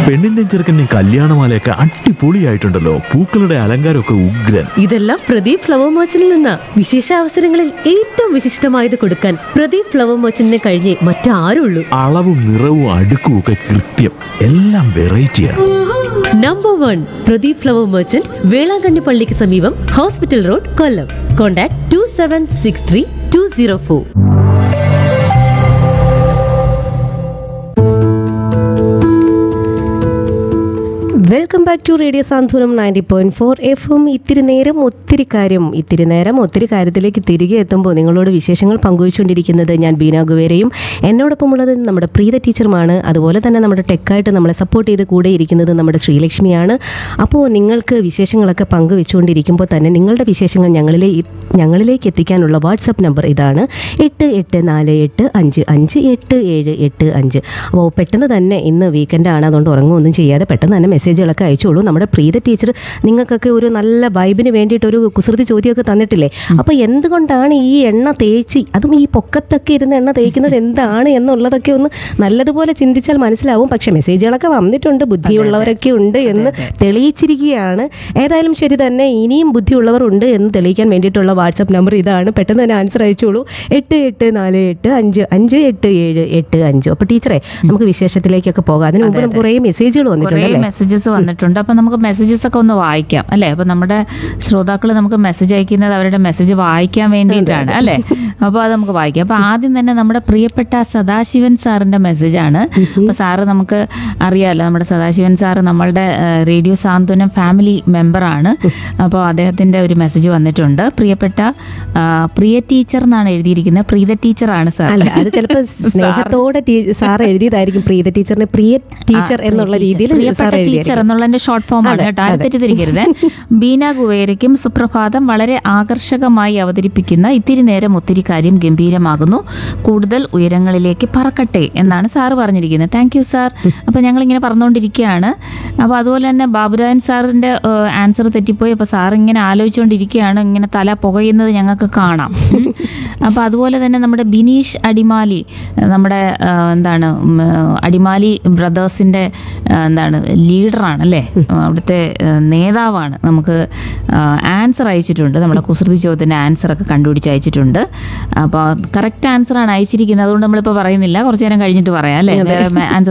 പെണ്ണിന്റെയും ചെറുക്കന്റെയും കല്യാണമാലയൊക്കെ അടിപൊളിയായിട്ടുണ്ടല്ലോ പൂക്കളുടെ അലങ്കാരമൊക്കെ ഉഗ്രൻ ഇതെല്ലാം പ്രദീപ് ഫ്ലവർ മർച്ചന്റിൽ നിന്നാ വിശേഷ അവസരങ്ങളിൽ ഏറ്റവും വിശിഷ്ടമായത് കൊടുക്കാൻ പ്രദീപ് ഫ്ലവർ മർച്ചന്റിനെ കഴിഞ്ഞേ മറ്റാരുള്ളൂ അളവും നിറവും അടുക്കും ഒക്കെ കൃത്യം എല്ലാം വെറൈറ്റിയാണ് number one Pradeep flower merchant Velankanni പള്ളിക്ക് സമീപം hospital road Kollam contact two seven six three two zero four welcome back to radio Santhwanam ninety point four F M ഇത്തിരി നേരം ഒത്തിരി കാര്യം ഇത്തിരി നേരം ഒത്തിരി കാര്യത്തിലേക്ക് തിരികെ എത്തുമ്പോൾ നിങ്ങളോട് വിശേഷങ്ങൾ പങ്കുവച്ചുകൊണ്ടിരിക്കുന്നത് ഞാൻ ബീന ഗുവേരയും എന്നോടൊപ്പമുള്ളത് നമ്മുടെ പ്രീത ടീച്ചറുമാണ് അതുപോലെ തന്നെ നമ്മുടെ ടെക്കായിട്ട് നമ്മളെ സപ്പോർട്ട് ചെയ്ത് കൂടെ ഇരിക്കുന്നത് നമ്മുടെ ശ്രീലക്ഷ്മിയാണ് അപ്പോൾ നിങ്ങൾക്ക് വിശേഷങ്ങളൊക്കെ പങ്കുവെച്ചുകൊണ്ടിരിക്കുമ്പോൾ തന്നെ നിങ്ങളുടെ വിശേഷങ്ങൾ ഞങ്ങളിലെ ഞങ്ങളിലേക്ക് എത്തിക്കാനുള്ള വാട്സപ്പ് നമ്പർ ഇതാണ് എട്ട് എട്ട് നാല് എട്ട് അഞ്ച് അഞ്ച് എട്ട് ഏഴ് എട്ട് അഞ്ച് അപ്പോൾ പെട്ടെന്ന് തന്നെ ഇന്ന് വീക്കെൻഡാണ് അതുകൊണ്ട് ഉറങ്ങുമൊന്നും ചെയ്യാതെ പെട്ടെന്ന് തന്നെ മെസ്സേജുകളൊക്കെ അയച്ചോളൂ നമ്മുടെ പ്രീത ടീച്ചർ നിങ്ങൾക്കൊക്കെ ഒരു നല്ല വൈബിന് വേണ്ടിയിട്ട് ഒരു കുസൃതി ചോദ്യമൊക്കെ തന്നിട്ടില്ലേ അപ്പോൾ എന്തുകൊണ്ടാണ് ഈ എണ്ണ തേച്ച് അതും ഈ പൊക്കത്തൊക്കെ ഇരുന്ന് എണ്ണ തേക്കുന്നത് എന്താണ് എന്നുള്ളതൊക്കെ ഒന്ന് നല്ലതുപോലെ ചിന്തിച്ചാൽ മനസ്സിലാവും പക്ഷെ മെസ്സേജുകളൊക്കെ വന്നിട്ടുണ്ട് ബുദ്ധിയുള്ളവരൊക്കെ ഉണ്ട് എന്ന് തെളിയിച്ചിരിക്കുകയാണ് ഏതായാലും ശരി തന്നെ ഇനിയും ബുദ്ധിയുള്ളവർ ഉണ്ട് എന്ന് തെളിയിക്കാൻ വേണ്ടിയിട്ടുള്ള വാട്സപ്പ് നമ്പർ ഇതാണ് പെട്ടെന്ന് തന്നെ ആൻസർ അയച്ചോളൂ എട്ട് എട്ട് നാല് എട്ട് അഞ്ച് അഞ്ച് എട്ട് ഏഴ് എട്ട് അഞ്ച് അപ്പോൾ ടീച്ചറെ നമുക്ക് വിശേഷത്തിലേക്കൊക്കെ പോകാം അതിന് മുമ്പ് നമുക്ക് കുറേ മെസ്സേജുകൾ കുറേ വന്നിട്ടുണ്ട് അല്ലേ മെസ്സേജസ് വന്നിട്ടുണ്ട് അപ്പൊ നമുക്ക് മെസ്സേജസ് ഒക്കെ ഒന്ന് വായിക്കാം അല്ലെ അപ്പൊ നമ്മുടെ ശ്രോതാക്കൾ നമുക്ക് മെസ്സേജ് അയക്കുന്നത് അവരുടെ മെസ്സേജ് വായിക്കാൻ വേണ്ടിയിട്ടാണ് അല്ലെ അപ്പൊ അത് നമുക്ക് വായിക്കാം അപ്പൊ ആദ്യം തന്നെ നമ്മുടെ പ്രിയപ്പെട്ട സദാശിവൻ സാറിന്റെ മെസ്സേജ് ആണ് അപ്പൊ സാറ് നമുക്ക് അറിയാലോ നമ്മുടെ സദാശിവൻ സാറ് നമ്മളുടെ ഏഹ്, റേഡിയോ സാന്ത്വനം ഫാമിലി മെമ്പറാണ് അപ്പോൾ അദ്ദേഹത്തിന്റെ ഒരു മെസ്സേജ് വന്നിട്ടുണ്ട് പ്രിയപ്പെട്ട ആ, പ്രിയ ടീച്ചർ എന്നാണ് എഴുതിയിരിക്കുന്നത് പ്രീത ടീച്ചറാണ് സാർ അല്ല അത് ചിലപ്പോൾ സ്നേഹത്തോടെ സാർ എഴുതിയതായിരിക്കും പ്രിയ ടീച്ചറിനെ പ്രിയ ടീച്ചർ എന്നുള്ള രീതിയിൽ പ്രിയപ്പെട്ട സാർ ടീച്ചർ എഴുതിയായിരിക്കും എന്നുള്ളതിന്റെ ഷോർട്ട് ഫോം ആണ് അതെ, കേട്ടോ ആരും അതെ. തെറ്റിദ്ധരിക്കരുത് ബീന കുവേരയ്ക്കും സുപ്രഭാതം വളരെ ആകർഷകമായി അവതരിപ്പിക്കുന്ന ഇത്തിരി നേരം ഒത്തിരി കാര്യം ഗംഭീരമാകുന്നു കൂടുതൽ ഉയരങ്ങളിലേക്ക് പറക്കട്ടെ എന്നാണ് സാറ് പറഞ്ഞിരിക്കുന്നത് താങ്ക് യു സാർ അപ്പൊ ഞങ്ങൾ ഇങ്ങനെ പറഞ്ഞുകൊണ്ടിരിക്കുകയാണ് അപ്പൊ അതുപോലെ തന്നെ ബാബുരാജൻ സാറിന്റെ ആൻസർ തെറ്റിപ്പോയി അപ്പൊ സാർ ഇങ്ങനെ ആലോചിച്ചുകൊണ്ടിരിക്കുകയാണ് ഇങ്ങനെ തല പുകയുന്നത് ഞങ്ങൾക്ക് കാണാം ഉം. അപ്പൊ അതുപോലെ തന്നെ നമ്മുടെ ബിനീഷ് അടിമാലി ഏഹ് നമ്മുടെ ഏഹ് എന്താണ് ഉം, ഏഹ് അടിമാലി ബ്രദേഴ്സിന്റെ ഏഹ് എന്താണ് ലീഡറാണ് അല്ലേ അവിടുത്തെ ഏഹ് നേതാവാണ് നമുക്ക് ആൻസർ അയച്ചിട്ടുണ്ട് നമ്മുടെ കുസൃതി ചോദ്യത്തിന്റെ ആൻസർ ഒക്കെ കണ്ടുപിടിച്ച് അയച്ചിട്ടുണ്ട് അപ്പോൾ കറക്റ്റ് ആൻസർ ആണ് അയച്ചിരിക്കുന്നത് അതുകൊണ്ട് നമ്മളിപ്പോൾ പറയുന്നില്ല കുറച്ചു നേരം കഴിഞ്ഞിട്ട് പറയാം അല്ലേ വേറെ ആൻസർ